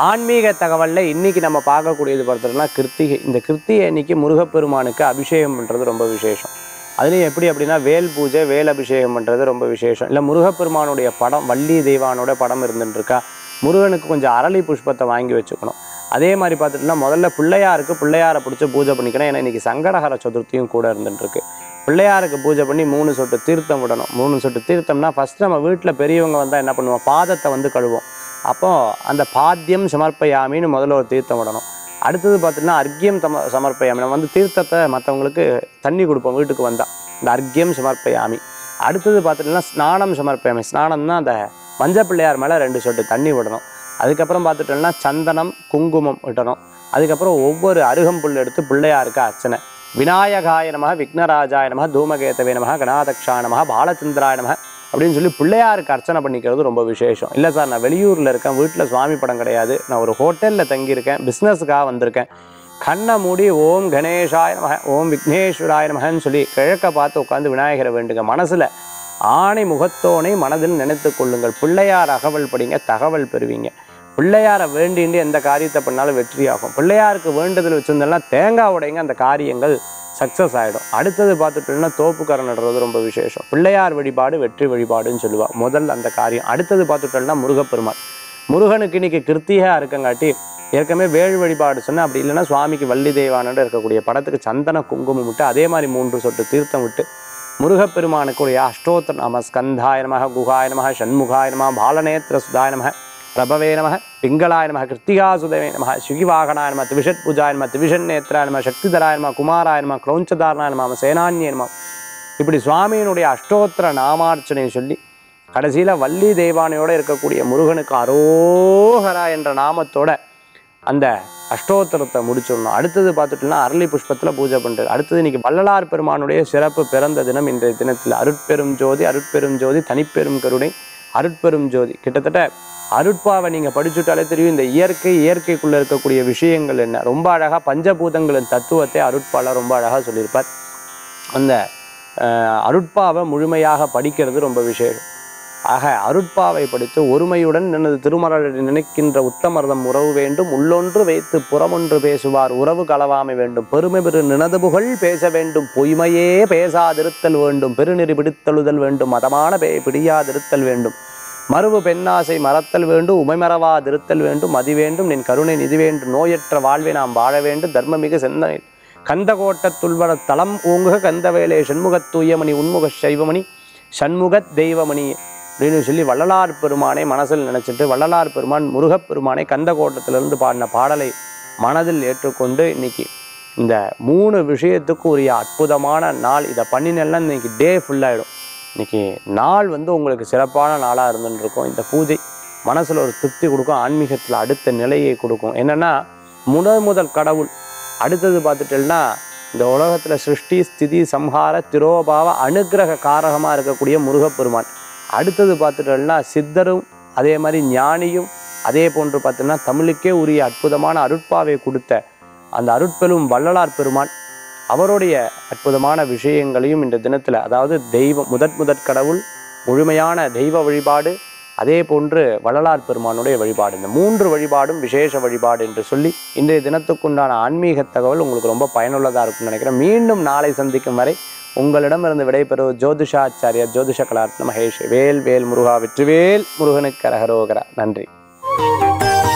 ஆன்மீக தகவலில் இன்னைக்கு நம்ம பார்க்கக்கூடியது பார்த்தோம்னா கிருத்திகை இந்த கிருத்திகை அன்னைக்கு முருகப்பெருமானுக்கு அபிஷேகம் பண்ணுறது ரொம்ப விசேஷம் அதுலேயும் எப்படி அப்படின்னா வேல் பூஜை வேல் அபிஷேகம் பண்ணுறது ரொம்ப விசேஷம் இல்லை முருகப்பெருமானுடைய படம் வள்ளி தெய்வானோட படம் இருந்துட்டு இருக்கா முருகனுக்கு கொஞ்சம் அரளி புஷ்பத்தை வாங்கி வச்சுக்கணும் அதே மாதிரி பார்த்துட்டோம்னா முதல்ல பிள்ளையாருக்கு பிள்ளையாரை பிடிச்சி பூஜை பண்ணிக்கணும் ஏன்னா இன்னைக்கு சங்கடஹர சதுர்த்தியும் கூட இருந்துட்டு இருக்கு பிள்ளையாருக்கு பூஜை பண்ணி மூணு சொட்டு தீர்த்தம் விடணும் மூணு சொட்டு தீர்த்தம்னா ஃபஸ்ட் நம்ம வீட்டில் பெரியவங்க வந்தால் என்ன பண்ணுவோம் பாதத்தை வந்து கழுவோம் அப்போ அந்த பாத்தியம் சமர்ப்பயாமின்னு முதல்ல ஒரு தீர்த்தம் விடணும் அடுத்தது பார்த்தீங்கன்னா அர்க்கியம் தம சமர்ப்பயாமி நம்ம வந்து தீர்த்தத்தை மற்றவங்களுக்கு தண்ணி கொடுப்போம் வீட்டுக்கு வந்தால் இந்த அர்க்கியம் சமர்ப்பயாமி அடுத்தது பார்த்துட்டோம்னா ஸ்நானம் சமர்ப்பயாமி ஸ்நானம்னா அந்த மஞ்சள் பிள்ளையார் மேலே ரெண்டு சொட்டு தண்ணி விடணும் அதுக்கப்புறம் பார்த்துட்டோம்னா சந்தனம் குங்குமம் விடணும் அதுக்கப்புறம் ஒவ்வொரு அருகம்புல் எடுத்து பிள்ளையாருக்கு அர்ச்சனை விநாயகாய நம விக்னராஜாய நம தூமகேதவே நம கணாதக்ஷாய நம பாலச்சந்திராய நம அப்படின்னு சொல்லி பிள்ளையாருக்கு அர்ச்சனை பண்ணிக்கிறது ரொம்ப விசேஷம் இல்லை சார் நான் வெளியூரில் இருக்கேன் வீட்டில் சுவாமி படம் கிடையாது நான் ஒரு ஹோட்டலில் தங்கியிருக்கேன் பிஸ்னஸுக்காக வந்திருக்கேன் கண்ணை மூடி ஓம் கணேஷாய நமக ஓம் விக்னேஸ்வராய நமகன்னு சொல்லி கிழக்க பார்த்து உட்காந்து விநாயகரை வேண்டுங்க மனசில் ஆணை முகத்தோனை மனதில் நினைத்து கொள்ளுங்கள் பிள்ளையார் அகவல் படிங்க தகவல் பெறுவீங்க பிள்ளையாரை வேண்டிண்டு எந்த காரியத்தை பண்ணாலும் வெற்றியாகும் பிள்ளையாருக்கு வேண்டுதல் வச்சிருந்தோம்னா தேங்காய் உடைங்க அந்த காரியங்கள் சக்ஸஸ் ஆகிடும் அடுத்தது பார்த்துட்டோம்னா தோப்புக்கரை நடுறது ரொம்ப விசேஷம் பிள்ளையார் வழிபாடு வெற்றி வழிபாடுன்னு சொல்லுவா முதல் அந்த காரியம் அடுத்தது பார்த்துட்டோம்னா முருகப்பெருமாள் முருகனுக்கு இன்னைக்கு கிருத்திகா இருக்கங்காட்டி ஏற்கனவே வேள் வழிபாடு சொன்னால் அப்படி இல்லைன்னா சுவாமிக்கு வள்ளி தெய்வானோட இருக்கக்கூடிய படத்துக்கு சந்தன குங்குமம் விட்டு அதே மாதிரி மூன்று சொட்டு தீர்த்தம் விட்டு முருகப்பெருமானுக்குரிய அஷ்டோத்திர நம ஸ்கந்தாய நமக குகாய நமக ஷண்முகாய நம பாலநேத்திர சுதாய நமக பிரபவே நம பிங்களாய நம கிருத்திகாசுதவே நம சுகிவாகனாய நம திவிஷட் பூஜாய நம திவிஷன் நேத்ராய நம சக்திதராய நம குமாராய நம கிரௌஞ்சதாரணாய நம சேனான்ய நம இப்படி சுவாமியினுடைய அஷ்டோத்திர நாமார்ச்சனை சொல்லி கடைசியில் வள்ளி தெய்வானையோடு இருக்கக்கூடிய முருகனுக்கு அரோகரா என்ற நாமத்தோட அந்த அஷ்டோத்திரத்தை முடிச்சிடணும் அடுத்தது பார்த்துட்டோம்னா அரளி புஷ்பத்தில் பூஜை பண்ணுறது அடுத்தது இன்னைக்கு வள்ளலார் பெருமானுடைய சிறப்பு பிறந்த தினம் இன்றைய தினத்தில் அருட்பெரும் ஜோதி அருட்பெரும் ஜோதி தனிப்பெரும் கருணை அருட்பெரும் ஜோதி கிட்டத்தட்ட அருட்பாவை நீங்கள் படிச்சுட்டாலே தெரியும் இந்த இயற்கை இயற்கைக்குள்ளே இருக்கக்கூடிய விஷயங்கள் என்ன ரொம்ப அழகாக பஞ்சபூதங்களின் தத்துவத்தை அருட்பால ரொம்ப அழகாக சொல்லியிருப்பார் அந்த அஹ், அருட்பாவை முழுமையாக படிக்கிறது ரொம்ப விசேஷம் ஆக அருட்பாவை படித்து ஒருமையுடன் எனது திருமறை நினைக்கின்ற உத்தமர்தம் உறவு வேண்டும் உள்ளொன்று வைத்து புறமொன்று பேசுவார் உறவு களவாமை வேண்டும் பெருமை பெரு நினது புகழ் பேச வேண்டும் பொய்மையே பேசாதிருத்தல் வேண்டும் பெருநெறி பிடித்தழுதல் வேண்டும் மதமான பே பிடியாதிருத்தல் வேண்டும் மறுவு பெண்ணாசை மறத்தல் வேண்டும் உமைமறவாதிருத்தல் வேண்டும் மதி வேண்டும் நின் கருணை நிதி வேண்டும் நோயற்ற வாழ்வை நாம் வாழ வேண்டும் தர்மமிகு செந்தனை கந்தகோட்டத்துள்வர தலம் ஓங்குக கந்தவேலே சண்முகத் தூயமணி உன்முக சைவமணி சண்முகத் தெய்வமணி அப்படின்னு சொல்லி வள்ளலார் பெருமானை மனசில் நினைச்சிட்டு வள்ளலார் பெருமான் முருகப்பெருமானை கந்தகோட்டத்திலிருந்து பாடின பாடலை மனதில் ஏற்றுக்கொண்டு இன்னைக்கு இந்த மூணு விஷயத்துக்கு உரிய அற்புதமான நாள் இதை பண்ணினேன்னா இன்னைக்கு டே ஃபுல்லாகிடும் இன்னைக்கு நாள் வந்து உங்களுக்கு சிறப்பான நாளாக இருந்துட்டு இருக்கும் இந்த பூஜை மனசில் ஒரு திருப்தி கொடுக்கும் ஆன்மீகத்தில் அடுத்த நிலையை கொடுக்கும் என்னென்னா முதல் முதல் கடவுள் அடுத்தது பார்த்துட்டேன்னா இந்த உலகத்தில் சிருஷ்டி ஸ்திதி சம்ஹார திரோபாவ அனுக்கிரக காரகமாக இருக்கக்கூடிய முருகப்பெருமான் அடுத்தது பார்த்துட்டோம்னா சித்தரும் அதே மாதிரி ஞானியும் அதே போன்று பார்த்தோம்னா தமிழுக்கே உரிய அற்புதமான அருட்பாவை கொடுத்த அந்த அருட்பெரும் வள்ளலார் பெருமான் அவருடைய அற்புதமான விஷயங்களையும் இந்த தினத்தில் அதாவது தெய்வம் முதற் முதற் கடவுள் முழுமையான தெய்வ வழிபாடு அதே போன்று வள்ளலார் பெருமானுடைய வழிபாடு இந்த மூன்று வழிபாடும் விசேஷ வழிபாடு என்று சொல்லி இன்றைய தினத்துக்குண்டான ஆன்மீக தகவல் உங்களுக்கு ரொம்ப பயனுள்ளதாக இருக்கும்னு நினைக்கிறேன் மீண்டும் நாளை சந்திக்கும் வரை உங்களிடமிருந்து விடைபெறுவது ஜோதிஷாச்சாரியார் ஜோதிஷ கலாரத்ன மகேஷ் வேல் வேல் முருகா வெற்றிவேல் முருகனுக்கு கரகரோகரா நன்றி